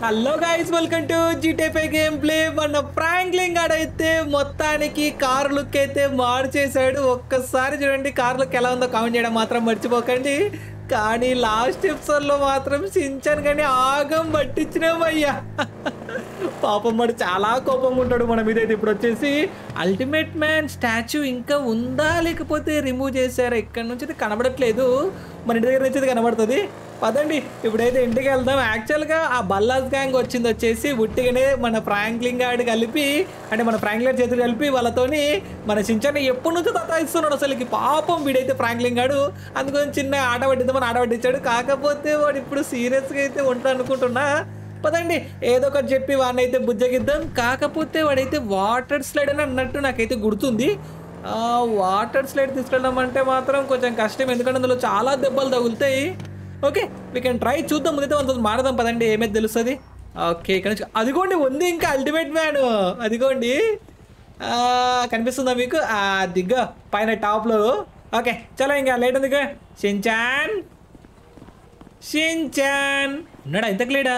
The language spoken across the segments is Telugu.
హలో గైస్ వెల్కమ్ టు జీటీపై గేమ్ ప్లే మన ఫ్రాంక్లింగ్ ఆడైతే మొత్తానికి కార్ లుక్ అయితే మార్చేశాడు ఒక్కసారి చూడండి కార్ లుక్ ఎలా ఉందో కామెంట్ చేయడం మాత్రం మర్చిపోకండి కానీ లాస్ట్ ఎపిసోడ్లో మాత్రం సించాను కానీ ఆగం పట్టించినామయ్యా పాపం వాడు చాలా కోపంగా ఉంటాడు మన మీద అయితే ఇప్పుడు వచ్చేసి అల్టిమేట్ మ్యాన్ స్టాచ్యూ ఇంకా ఉందా లేకపోతే రిమూవ్ చేశారా ఇక్కడ నుంచి అయితే కనబడట్లేదు మన ఇంటి దగ్గర నుంచి అయితే కనబడుతుంది పదండి ఇప్పుడైతే ఇంటికి వెళ్దాం యాక్చువల్గా ఆ బల్లాస్ గ్యాంగ్ వచ్చింది వచ్చేసి ఉట్టిగానే మన ఫ్రాంక్లింగ్ గాడి కలిపి అంటే మన ఫ్రాంక్లింగ్ గాడి చేతులు కలిపి వాళ్ళతోని మన సించాన్ని ఎప్పటి నుంచో తతాయిస్తున్నాడు అసలుకి పాపం వీడైతే ఫ్రాంక్లింగ్ గాడు అందుకని చిన్న ఆట పట్టిద్దామని ఆట పట్టించాడు కాకపోతే వాడు ఇప్పుడు సీరియస్గా అయితే ఉంటాడు అనుకుంటున్నా పదండి ఏదో ఒకటి చెప్పి వాడిని అయితే బుజ్జగిద్దాం కాకపోతే వాడైతే వాటర్ స్లైడ్ అని అన్నట్టు నాకైతే గుర్తుంది ఆ, వాటర్ స్లైడ్ తీసుకెళ్ళడం అంటే మాత్రం కొంచెం కష్టం ఎందుకంటే అందులో చాలా దెబ్బలు తగులుతాయి ఓకే వీ కెన్ ట్రై చూద్దాం ముందైతే వాళ్ళతో మారదాం పదండి ఏమైతే తెలుస్తుంది ఓకే ఇక్కడ నుంచి అదిగోండి ఉంది ఇంకా అల్టిమేట్ మ్యాన్ అదిగోండి ఆ, కనిపిస్తుందా మీకు ఆ, దిగ్గ పైన టాప్లో ఓకే చలో ఇంకా లేట్ ఉంది షించాన్ షించాన్ ఉన్నాడా ఇంతకు లేడా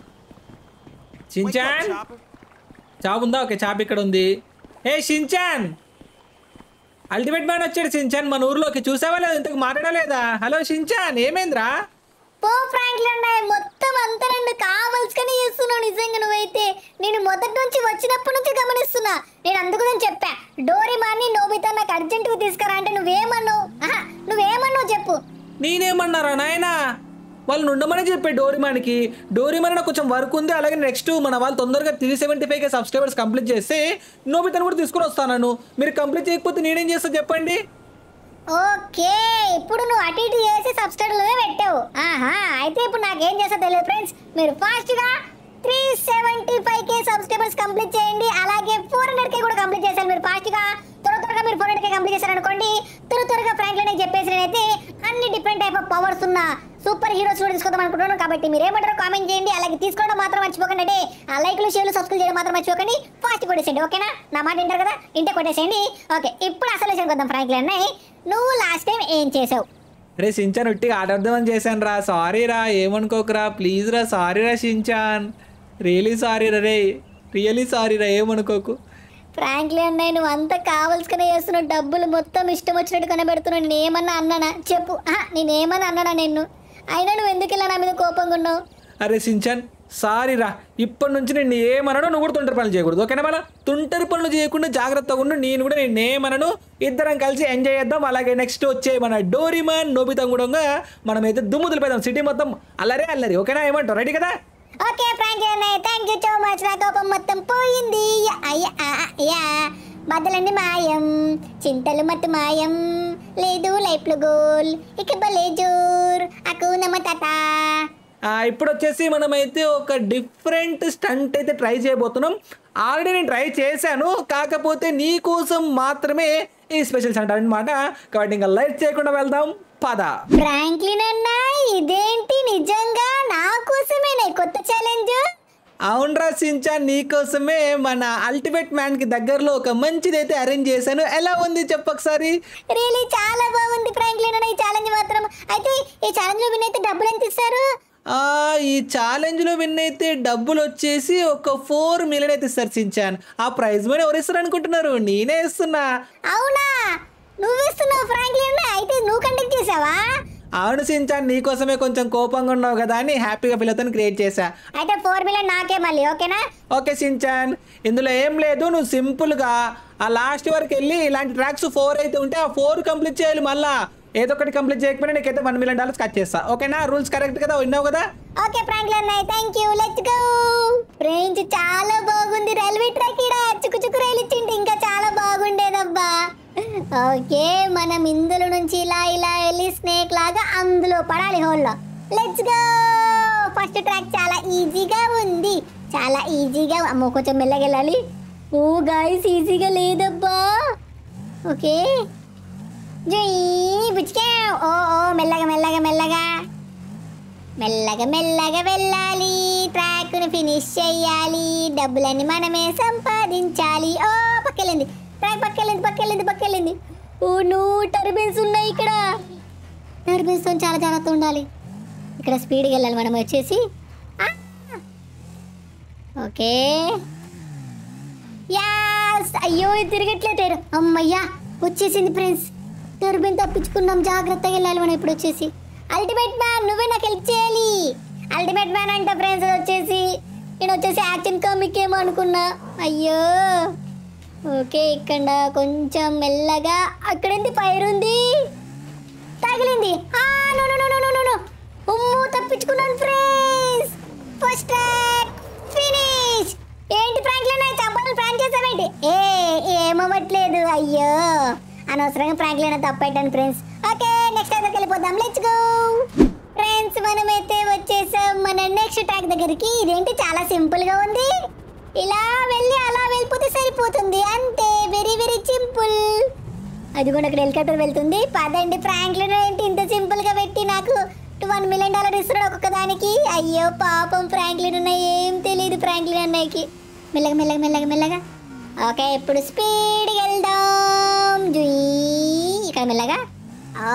షించాన్ చాప్ ఉందా ఓకే చాప్ ఇక్కడ ఉంది ఏ షించాన్ అల్టిమేట్ మ్యాన్ వచ్చాడు షించాన్ మన ఊర్లోకి చూసావా లేదా ఇంతకు మాట్లాడలేదా హలో షించాన్ ఏమైందిరా పో ఫ్రాంక్లిన్ నాయ్ మొత్తం అంతా నన్ను కావలసుకొని చేస్తున్నావు నిజంగా నువ్వైతే నేను మొదటి నుంచి వచ్చినప్పటి నుంచి గమనిస్తున్నా నేను అందుకుని చెప్పా డోరేమాన్ని నోబితా నాకు అర్జెంటుగా తీసుకురా అంటే నువ్వేమన్నావు ఆహా, నువ్వేమన్నావు చెప్పు నేనేమన్నారా నాయనా వాళ్ళు ఉండమని చెప్పే డోరిమాన్కి డోరిమాన్ నాకు కొంచెం వర్క్ ఉంది అలాగే నెక్స్ట్ మన వాళ్ళు తొందరగా three seventy five subscribers complete చేస్తే నోబితను కూడా తీసుకుని వస్తాను మీరు కంప్లీట్ చేయకపోతే నేనేం చేస్తా చెప్పండి ఓకే ఇప్పుడు నువ్వు అటు ఇటు చేసి సబ్స్క్రైబర్లే పెట్టావు ఆహా అయితే ఇప్పుడు నాకేం చేస్తా తెలియదు ఫ్రెండ్స్ మీరు ఫాస్ట్గా three seventy five K subscribers complete చేయండి అలాగే ఫోర్ హండ్రెడ్ కే కూడా కంప్లీట్ చేశారు మీరు ఫాస్ట్గా త్వర త్వరగా మీరు ఫోర్ హండ్రెడ్ కే కంప్లీట్ చేశారనుకోండి త్వర త్వరగా ఫ్రాంక్లిన్ చెప్పేసి నేనైతే అన్ని డిఫరెంట్ టైప్ ఆఫ్ పవర్స్ ఉన్న సూపర్ హీరోస్ కూడా తీసుకుందాం అనుకుంటున్నాను కాబట్టి మీరు ఏమంటారో కామెంట్ చేయండి అలాగే తీసుకోవడం మాత్రం మర్చిపోకండి అంటే ఆ లైక్లు షేర్లు సబ్స్క్రైబ్ చేయడం మాత్రం మర్చిపోకండి ఫాస్ట్ కొట్టేసేయండి ఓకేనా నా మాట వింటారు కదా ఇంటే కొట్టేసేయండి ఓకే ఇప్పుడు అసలు విషయం కొద్దాం ఫ్రాంక్లిన్ అన్నయ్య నువ్వు లాస్ట్ టైం ఏం చేసావు రే షించాన్ ఉట్టిగా ఆడదామని చేశాను రా సారీ రా ఏమనుకోకురా ప్లీజ్ రా సారీ రా షించాన్ రియలీ సారీ రా రే రియలీ సారీ రా ఏమనుకోకు ఫ్రాంక్లిన్ అన్నయ్య నువ్వు అంతా కావాల్సుకునే చేస్తున్న డబ్బులు మొత్తం ఇష్టం వచ్చినట్టు కనబెడుతున్నావు నేను ఏమన్నా అన్నానా చెప్పు ఆహా, నేను ఏమన్నా అన్నానా నిన్ను అయినా నువ్వు ఎందుకు ఇలా నా మీద కోపంగా ఉన్నావు అరే సించాన్ సారీ రా ఇప్పటి నుంచి నేను ఏమనను నువ్వు కూడా తుంటరి పనులు చేయకూడదు ఓకేనా మన తుంటరి పనులు చేయకుండా జాగ్రత్తగా ఉండు నేను కూడా నేను ఏమనను ఇద్దరం కలిసి ఎంజాయ్ చేద్దాం అలాగే నెక్స్ట్ వచ్చే మన డోరిమాన్ నోబితం కూడా మనం అయితే దుమ్ము దులిపేద్దాం సిటీ మొత్తం అల్లరే అల్లరి ఓకేనా ఏమంటావు రెడీ కదా ఓకే ఫ్రాంక్లిన్ అన్నయ్య థ్యాంక్ యూ సో మచ్ నా కోపం మొత్తం పోయింది యా, అయ్యా, ఆ, ఆ, యా బద్దలన్నీ మాయం చింతలు మత్తు మాయం లేదు లైఫ్లు గోల్ ఇక భలే జోర్ అకు నమ్మ తాత ఆ, ఇప్పుడు వచ్చేసి మనమైతే ఒక డిఫరెంట్ స్టంట్ అయితే ట్రై చేయబోతున్నాం ఆల్రెడీ నేను ట్రై చేశాను కాకపోతే నీ కోసం మాత్రమే ఈ స్పెషల్ స్టంట్ అనమాట కాబట్టి ఇంకా లైట్ చేయకుండా వెళ్దాం పద ఫ్రాంక్లిన్ అన్న ఇదేంటి నిజంగా నా కోసమేనా ఈ కొత్త ఛాలెంజ్ అవునరా సించా నీకోసమే మన అల్టిమేట్ మ్యాన్కి దగ్గరలో ఒక మంచిది అయితే అరేంజ్ చేశాను ఎలా ఉంది చెప్పొకసారి రియలీ చాలా బాగుంది ఫ్రాంక్లిన్ అన్న ఈ ఛాలెంజ్ మాత్రం అయితే ఈ ఛాలెంజ్ లో విన్ అయితే డబ్బులు ఎంత ఇస్తారు ఆ, ఈ ఛాలెంజ్లో విన్ అయితే డబ్బులు వచ్చేసి ఒక ఫోర్ మిలియన్ అయితే ఇస్తారు సించాన్ ఆ ప్రైజ్ మనీ ఎవరు ఇస్తారు అనుకుంటున్నారు నేనే ఇస్తున్నా అవునా నువ్వు ఇస్తున్నావు ఫ్రాంక్లిన్ అన్న అయితే నువ్వు కండక్ట్ చేసావా అవును సించాన్ నీకోసమే కొంచెం కోపంగా ఉన్నావు కదా అని హ్యాపీగా పిల్లతో క్రియేట్ చేశా అయితే ఫోర్ మిలియన్ నాకే మళ్ళీ ఓకేనా ఓకే సించాన్ ఇందులో ఏం లేదు నువ్వు సింపుల్గా ఆ లాస్ట్ వరకు వెళ్ళి ఇలాంటి ట్రాక్స్ ఫోర్ అయితే ఉంటే ఆ ఫోర్ కంప్లీట్ చేయాలి మళ్ళా ఏదో ఒకటి కంప్లీట్ చేయకపోయినా నీకైతే వన్ మిలియన్ డాలర్స్ కట్ చేస్తా ఓకేనా రూల్స్ కరెక్ట్ కదా విన్నావు కదా ఓకే ఫ్రాంక్లిన్ అన్నయ్య thank you let's go range చాలా బాగుంది రైల్వే ట్రాక్ ఇక్కడ చుక్కు చుక్కు రైలు ఇచ్చింటే ఇంకా చాలా బాగుండేదబ్బా ఓకే మనం ఇందులో నుంచి ఇలా ఇలా వెళ్ళి స్నేక్ లాగా అందులో పడాలి హోల్లో లెట్స్ గో ఫస్ట్ ట్రాక్ చాలా ఈజీగా ఉంది చాలా ఈజీగా అమ్మో కొంచెం మెల్లగా వెళ్ళాలి ఓ గాయస్ ఈజీగా లేదబ్బా ఓకే జై బుచ్చికా ఓ ఓ మెల్లగా మెల్లగా మెల్లగా మెల్లగా మెల్లగా వెళ్ళాలి ట్రాక్ను ఫినిష్ చేయాలి డబ్బులన్నీ మనమే సంపాదించాలి ఓ పక్కెళ్ళింది ట్రాక్ పక్కెళ్ళింది పక్కెళ్ళింది పక్కెళ్ళింది ఓ నూ టర్బిన్స్ ఉన్నాయి ఇక్కడ టర్బిన్స్తో చాలా జాగ్రత్త ఉండాలి ఇక్కడ స్పీడ్గా వెళ్ళాలి మనం వచ్చేసి ఆ! ఓకే యాస్ అయ్యో ఇది తిరగట్లేదు టైర్ అమ్మయ్యా వచ్చేసింది ఫ్రెండ్స్ టర్బిన్ తప్పించుకున్నాం జాగ్రత్తగా వెళ్ళాలి మనం ఇప్పుడు వచ్చేసి అల్టిమేట్ మ్యాన్ నువ్వే నాకు హెల్ప్ చేయాలి అల్టిమేట్ మ్యాన్ అంట ఫ్రెండ్స్ అది వచ్చేసి నేను వచ్చేసి యాక్షన్ కామిక్ ఏమో అనుకున్నా అయ్యో ఓకే ఇక్కడ కొంచెం మెల్లగా అక్కడేంటి ఫైర్ ఉంది తగిలింది ఆ, no no no no no no no ఉమ్ము తప్పించుకున్నాను ఫ్రెండ్స్ ఫస్ట్ ట్రాక్ ఫినిష్ ఏంటి ఫ్రాంక్లిన్ అయి చంపాలని ప్లాన్ చేసావేంటి ఏ ఏమవ్వట్లేదు అయ్యో అనవసరంగా ఫ్రాంక్లిన్ తప్పేటాను ఫ్రెండ్స్ ఓకే నెక్స్ట్ దగ్గరికి వెళ్ళిపోదాం లెట్స్ గో ఫ్రెండ్స్ మనమైతే వచ్చేసాం మన నెక్స్ట్ ట్రాక్ దగ్గరికి ఇదేంటి చాలా సింపుల్ గా ఉంది ఇలా వెళ్ళి అలా వెళ్ళిపోతే సరిపోతుంది అంతే వెరీ వెరీ సింపుల్ అది కూడా అక్కడ హెలికాప్టర్ వెళ్తుంది పదండి ఫ్రాంక్లిన్ ఏంటి ఇంత సింపుల్ గా పెట్టి నాకు వన్ మిలియన్ డాలర్ ఇస్తున్నాడు ఒక్కొక్క దానికి అయ్యో పాపం ఫ్రాంక్లిన్ ఉన్నాయి ఏం తెలియదు ఫ్రాంక్లిన్ అన్నయ్యకి మెల్లగా మెల్లగా మెల్లగా మెల్లగా ఓకే ఇప్పుడు స్పీడ్ వెళ్దాం జుయ్ ఇక్కడ మెల్లగా ఓ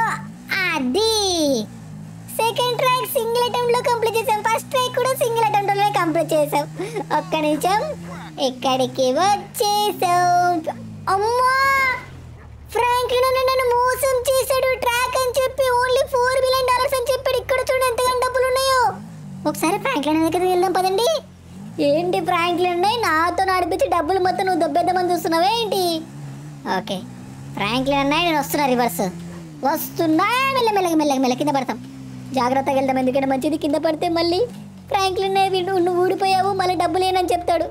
అది సెకండ్ ట్రాక్ సింగిల్ అటెంప్ట్ లో కంప్లీట్ చేసాం ఫస్ట్ ట్రాక్ కూడా సింగిల్ అటెంప్ట్ లోనే కంప్లీట్ చేసాం ఒక్క నిమిషం ఇక్కడికి వచ్చేసాం అమ్మా ఫ్రాంక్లిన్ అన్న నన్ను మోసం చేశాడు ట్రాక్ అని చెప్పి ఓన్లీ ఫోర్ మిలియన్ డాలర్స్ అని చెప్పాడు ఇక్కడ చూడు ఎంతగానో డబ్బులు ఉన్నాయో ఒకసారి ఫ్రాంక్లిన్ అన్న దగ్గరికి వెళ్దాం పదండి ఏంటి ఫ్రాంక్లిన్ ఉన్నాయి నాతో నడిపించి డబ్బులు మొత్తం నువ్వు దొబ్బేద్దామని చూస్తున్నావా ఏంటి ఓకే ఫ్రాంక్లిన్ అన్నయ్య నేను వస్తున్నా రివర్స్ వస్తున్నా మెల్ల మెల్లగా మెల్లగా మెల్ల కింద పడతాం జాగ్రత్తగా వెళ్దాం ఎందుకంటే మంచిది కింద పడితే మళ్ళీ ఫ్రాంక్లిన్ అన్నయ్య వీడు నువ్వు ఊడిపోయావు మళ్ళీ డబ్బులు ఏనని చెప్తాడు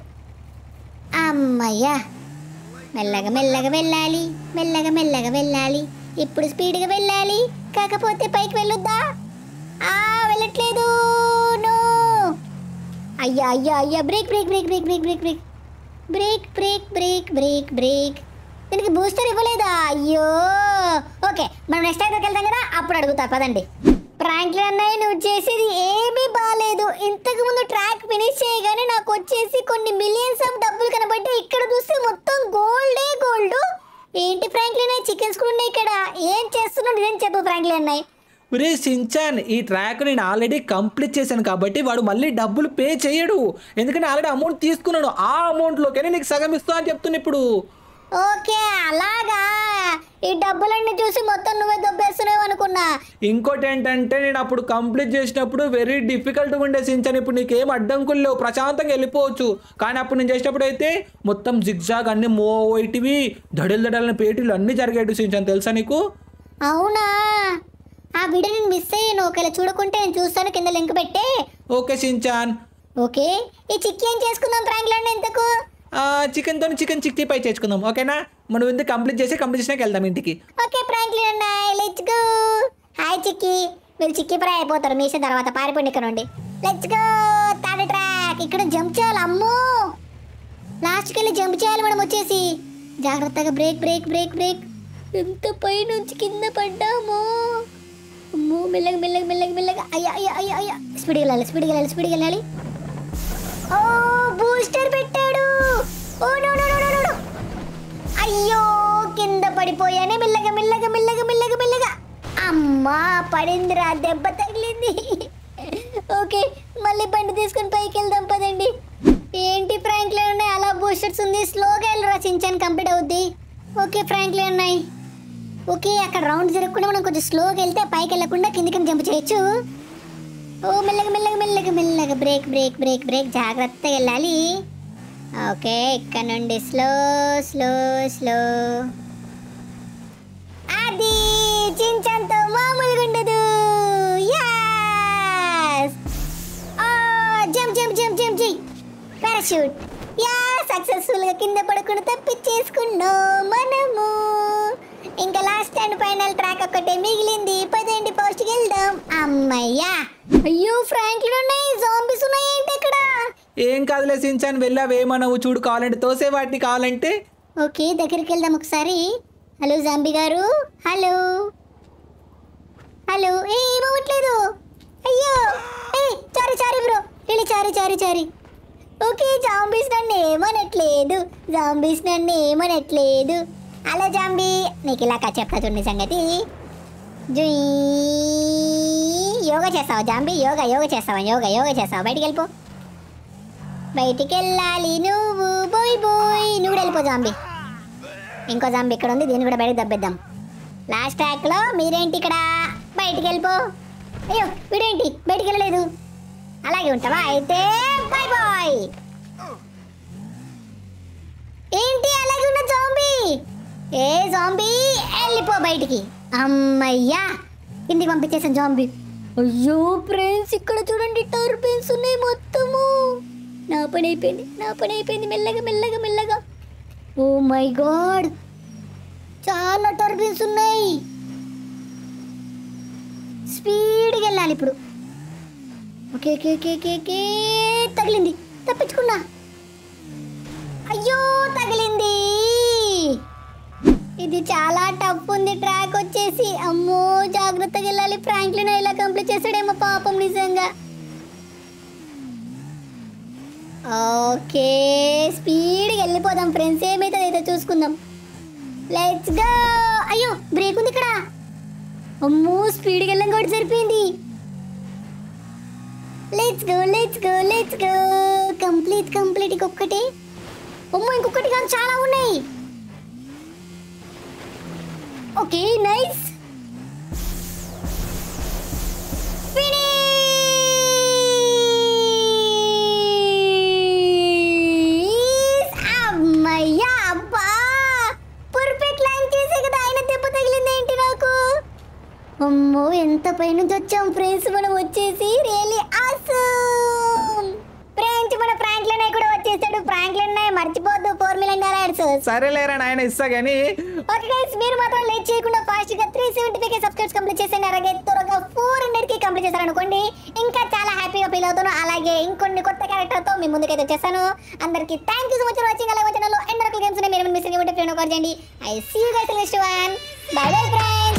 అమ్మయ్యా మెల్లగా మెల్లగా వెళ్ళాలి మెల్లగా మెల్లగా వెళ్ళాలి ఇప్పుడు స్పీడ్గా వెళ్ళాలి కాకపోతే పైకి వెళ్ళొద్దా ఆ వెళ్ళట్లేదు నో అయ్యా అయ్యా అయ్యా break break break break break break break break break break break break దీనికి బూస్టర్ ఇవ్వలేదా అయ్యో ఓకే మనం నెక్స్ట్ దగ్గరికి వెళ్తాం కదా అప్పుడు అడుగుతా పదండి ఫ్రాంక్లిన్ అన్నయ్య నువ్వు చేసేది ఏమీ బాగాలేదు ఇంతకు ముందు ట్రాక్ ఫినిష్ చేయగానే నాకు వచ్చేసి కొన్ని మిలియన్స్ ఆఫ్ డబ్బులు కనబట్టి ఇక్కడ చూస్తే మొత్తం గోల్డే గోల్డ్ ఏంటి ఫ్రాంక్లిన్ అన్నయ్య చికెన్స్ కూడా ఉన్నాయి ఇక్కడ ఏం చేస్తున్నాడు ఇదేం చెప్పు ఫ్రాంక్లిన్ అన్నయ్య ఒరే సించాన్ ఈ ట్రాక్ నేను ఆల్రెడీ కంప్లీట్ చేశాను కాబట్టి వాడు మళ్ళీ డబ్బులు పే చేయడు ఎందుకంటే ఆల్రెడీ అమౌంట్ తీసుకున్నాడు ఆ అమౌంట్లోనే నీకు సగం ఇస్తా అని చెప్తున్నా ఇప్పుడు ఓకే అలాగా ఈ డబ్బులన్నీ చూసి మొత్తం నువ్వే దొబ్బేస్తున్నావు అనుకున్నా ఇంకోటి ఏంటంటే నేను అప్పుడు కంప్లీట్ చేసినప్పుడు వెరీ డిఫికల్ట్గా ఉండే సించాన్ ఇప్పుడు నీకేం అడ్డంకులు లేవు ప్రశాంతంగా వెళ్ళిపోవచ్చు కానీ అప్పుడు నేను చేసినప్పుడు అయితే మొత్తం జిగ్జాగ్ అన్ని మూవ్ అయ్యేటివి దడలు దడలని పేటీలు అన్నీ జరిగేటి సించాన్ తెలుసా నీకు అవునా ఆ వీడియో నేను మిస్ అయ్యాను ఒకవేళ చూడకుంటే నేను చూస్తాను కింద లింక్ పెట్టే ఓకే సించాన్ ఓకే ఈ చిక్కీ ఏం చేసుకుందాం ఫ్రాంక్లాండ్ ఎంతకు చికెన్తో చికెన్ చిక్టీ పై చేసుకుందాం ఓకేనా మనం ఎందుకు కంప్లీట్ చేసి కంప్లీట్ చేసినాక వెళ్దాం ఇంటికి ఓకే ఫ్రాంక్లిన్ అన్నాయ్ లెట్స్ గో హాయ్ చిక్కీ మీరు చిక్కీ ఫ్రై అయిపోతారు మీసే తర్వాత పారిపోండి ఇక్కడ నుండి లెట్స్ గో థర్డ్ ట్రాక్ ఇక్కడ జంప్ చేయాలి అమ్మో లాస్ట్కి వెళ్ళి జంప్ చేయాలి మనం వచ్చేసి జాగ్రత్తగా బ్రేక్ బ్రేక్ బ్రేక్ బ్రేక్ ఎంత పై నుంచి కింద పడ్డామో అమ్మో మెల్లగా మెల్లగా మెల్లగా మెల్లగా అయ్యా అయ్యా అయ్యా అయ్యా స్పీడ్గా వెళ్ళాలి స్పీడ్గా వెళ్ళాలి స్పీడ్గా వెళ్ళాలి ఓ బూస్టర్ పెట్టాడు ఓ no no no no no అయ్యో కింద పడిపోయానే మెల్లగా మెల్లగా మెల్లగా మెల్లగా మెల్లగా అమ్మా పడిందిరా దెబ్బ తగిలింది ఓకే మళ్ళీ బండి తీసుకొని పైకి వెళ్దాం పదండి ఏంటి ఫ్రాంక్లీ ఉన్నాయి అలా బూస్టర్స్ ఉంది స్లోగా వెళ్ళి రచించాను కంప్లీట్ అవుద్ది ఓకే ఫ్రాంక్లీ ఉన్నాయి ఓకే అక్కడ రౌండ్ జరగకుండా మనం కొంచెం స్లోగా వెళ్తే పైకి వెళ్ళకుండా కిందికి జంప్ చేయొచ్చు ఓ మెల్లగా మెల్లగా మెల్లగా మెల్లగా బ్రేక్ బ్రేక్ బ్రేక్ బ్రేక్ జాగ్రత్తగా వెళ్ళాలి ఓకే ఇక్కడ నుండి స్లో స్లో స్లో అది చించంతో మామూలుగా ఉండదు యాస్ జంప్ జంప్ జంప్ జంప్ జై పారాషూట్ యా సక్సెస్ఫుల్ గా కింద పడకుండా తప్పించేసుకున్నాం మనము ఇంకా లాస్ట్ అండ్ ఫైనల్ ట్రాక్ ఒక్కటే మిగిలింది పదండి పోస్ట్కి వెళ్దాం అమ్మయ్యా అయ్యో ఫ్రాంక్లు ఉన్నాయి జాంబీస్ ఉన్నాయి ఏంటి ఇక్కడ ఏం కాదులే సించాన్ వెళ్ళావేమనవు చూడు కావాలంటే తోసే వాటిని కావాలంటే ఓకే దగ్గరికి వెళ్దాం ఒకసారి హలో జాంబీ గారు హలో హలో ఏ ఏమవ్వట్లేదు అయ్యో ఏ చారి చారి బ్రో వెళ్ళి చారి చారి చారి ఓకే జాంబీస్ నన్ను ఏమనట్లేదు జాంబీస్ నన్ను ఏమనట్లేదు హలో జాంబీ నీకు ఇలా చెప్తా చూడండి సంగతి జుయ్ యోగా చేస్తావా జాంబీ యోగా యోగా చేస్తావా యోగా యోగా చేస్తావా బయటికి వెళ్ళిపో బయటికి వెళ్ళాలి నువ్వు బోయ్ బోయ్ నువ్వు కూడా వెళ్ళిపో జాంబీ ఇంకో జాంబీ ఇక్కడ ఉంది దీన్ని కూడా బయటకు దబ్బేద్దాం లాస్ట్ ట్రాక్ లో మీరేంటి ఇక్కడ బయటికి వెళ్ళిపో అయ్యో వీడేంటి బయటికి వెళ్ళలేదు అలాగే ఉంటావా అయితే బై బాయ్ ఏంటి అలాగే ఉన్న జాంబీ ఏ జాంబీ వెళ్ళిపో బయటికి అమ్మయ్యా ఇంటికి పంపించేసాను జాంబీ అయ్యో ఫ్రెండ్స్ ఇక్కడ చూడండి టర్బైన్స్ ఉన్నాయి మొత్తము నా పని అయిపోయింది నా పని అయిపోయింది మెల్లగా మెల్లగా మెల్లగా ఓ మై గాడ్ చాలా టర్బైన్స్ ఉన్నాయి స్పీడ్గా వెళ్ళాలి ఇప్పుడు okay okay okay okay okay తగిలింది తప్పించుకున్నా అయ్యో తగిలింది ఇది చాలా టఫ్ ఉంది ట్రాక్ వచ్చేసి అమ్మో జాగ్రత్తగా వెళ్ళాలి ఫ్రాంక్లిన్ ఇలా కంప్లీట్ చేసాడేమో పాపం నిజంగా ఓకే స్పీడ్గా వెళ్ళిపోదాం ఫ్రెండ్స్ ఏమైతుంది అయితే చూసుకుందాం లెట్స్ గో అయ్యో బ్రేక్ ఉంది ఇక్కడ అమ్మో స్పీడ్గా వెళ్ళాం కాబట్టి సరిపోయింది let's go let's go let's go complete complete ఇంకొకటి అమ్మో ఇంకొకటి కాదు చాలా ఉన్నాయి ఓకే నైస్ అమ్మయ్యా అబ్బా పర్ఫెక్ట్ లైన్ చేసే కదా ఆయన దెబ్బ తగిలింది ఏంటి నాకు అమ్మో ఎంత పైనుంచి వచ్చాం ఫ్రెండ్స్ మనం వచ్చేసి రియలీ ఆసమ్ ఫ్రెండ్స్ మన ఫ్రాంక్లిన్ కూడా వచ్చేసాడు ఫ్రాంక్లిన్ మర్చిపోద్దు ఫోర్ మిలియన్ డాలర్స్ సరేలేరా నాయన ఇస్తా గానీ ఓకే గైస్ మీరు మాత్రం లేట్ చేయకుండా ఫాస్ట్ గా three seventy five subscribes complete చేసేయండి అలాగే త్వరగా ఫోర్ హండ్రెడ్ కి కంప్లీట్ చేశారనుకోండి ఇంకా చాలా హ్యాపీగా ఫీల్ అవుతాను అలాగే ఇంకొన్ని కొత్త క్యారెక్టర్ తో మీ ముందుకైతే వచ్చేస్తాను అందరికి thank you so much for watching అలాగే ఛానల్లో ఎన్నో రకాల గేమ్స్ ఉన్నాయి మీరు మిస్ అయ్యి ఫ్రెండ్ కాల్ చేయండి I see you guys next one bye bye friends